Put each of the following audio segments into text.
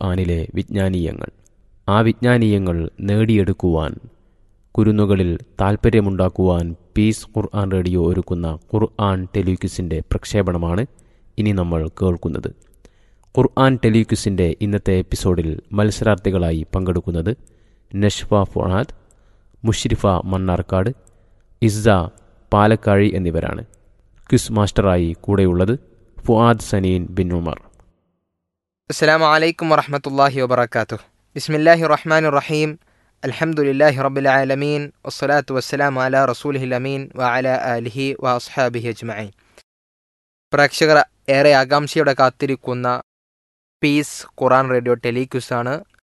ഖുർആാനിലെ വിജ്ഞാനീയങ്ങൾ ആ വിജ്ഞാനീയങ്ങൾ നേടിയെടുക്കുവാൻ കുരുന്നുകളിൽ താൽപ്പര്യമുണ്ടാക്കുവാൻ പീസ് ഖുർആൻ റേഡിയോ ഒരുക്കുന്ന ഖുർആൻ ടെലിക്യൂസിൻ്റെ പ്രക്ഷേപണമാണ് ഇനി നമ്മൾ കേൾക്കുന്നത് ഖുർആൻ ടെലിക്യൂസിൻ്റെ ഇന്നത്തെ എപ്പിസോഡിൽ മത്സരാർത്ഥികളായി പങ്കെടുക്കുന്നത് നഷ്ഫ ഫുആദ് മുഷ്രിഫ മണ്ണാർക്കാട് ഇസ്സ പാലക്കാഴി എന്നിവരാണ് ക്വിസ് മാസ്റ്ററായി കൂടെയുള്ളത് ഫുആദ് സനീൻ ബിൻ ഉമർ السلام عليكم ورحمة الله وبركاته بسم الله الرحمن الرحيم الحمد لله رب العالمين والصلاة والسلام على رسوله الأمين وعلى آله وأصحابه أجمعين പ്രേക്ഷകർ ഏറെ ആകാംക്ഷയോടെ കാത്തിരിക്കുന്ന പീസ് ഖുറാൻ റേഡിയോ ടെലിക്യൂസാണ്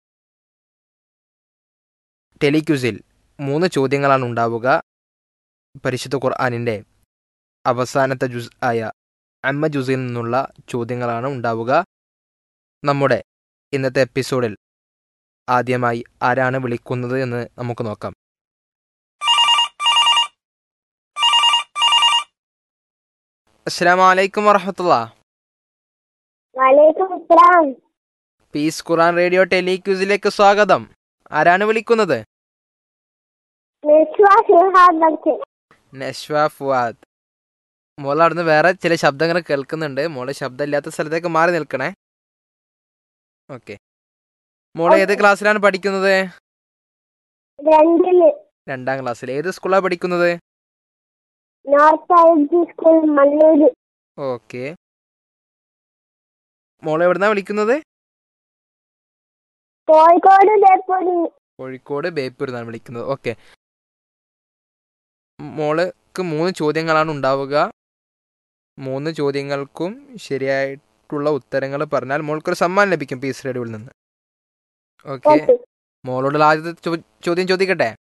ടെലിക്യൂസിൽ മൂന്ന് ചോദ്യങ്ങളാണ് ഉണ്ടാവുക പരിശുദ്ധ ഖുർആാനിൻ്റെ അവസാനത്തെ ജുസ് ആയ അമ്മ ജുസിൽ നിന്നുള്ള ചോദ്യങ്ങളാണ് ഉണ്ടാവുക നമ്മുടെ ഇന്നത്തെ എപ്പിസോഡിൽ ആദ്യമായി ആരാണ് വിളിക്കുന്നത് എന്ന് നമുക്ക് നോക്കാം അസ്സാം വലൈക്കും വറഹമത്തുള്ള വലൈക്കും അസ്സലാം പീസ് ഖുറാൻ റേഡിയോ ടെലിക്യൂസിലേക്ക് സ്വാഗതം ആരാണ് വിളിക്കുന്നത് മിസ്വാ ഷിഹാബ് ബക്തി നഷ്വ ഫുവാദ് മോൾ അവിടുന്ന് വേറെ ചില ശബ്ദങ്ങൾ കേൾക്കുന്നുണ്ട് മോളെ ശബ്ദം ഇല്ലാത്ത സ്ഥലത്തേക്ക് മാറി നിൽക്കണേ ഓക്കെ മോളെ ഏത് ക്ലാസ്സിലാണ് പഠിക്കുന്നത് രണ്ടില് രണ്ടാം ക്ലാസ്സിൽ ഏത് സ്കൂളാണ് പഠിക്കുന്നത് north I G school Mannur okay മോളെ എവിടുന്നാ വിളിക്കുന്നത് കോഴിക്കോട് ബേപ്പൂരി കോഴിക്കോട് ബേപ്പൂർ നിന്നാണ് വിളിക്കുന്നത് ഓക്കെ മോൾക്ക് മൂന്ന് ചോദ്യങ്ങളാണ് ഉണ്ടാവുക മൂന്ന് ചോദ്യങ്ങൾക്കും ശരിയായിട്ടുള്ള ഉത്തരങ്ങൾ പറഞ്ഞാൽ മോൾക്കൊരു സമ്മാനം ലഭിക്കും പീസ് റേഡിയോയിൽ നിന്ന് ഓക്കെ ഓക്കെ മോളോടുള്ള ആദ്യത്തെ ചോ- ചോദ്യം ചോദിക്കട്ടെ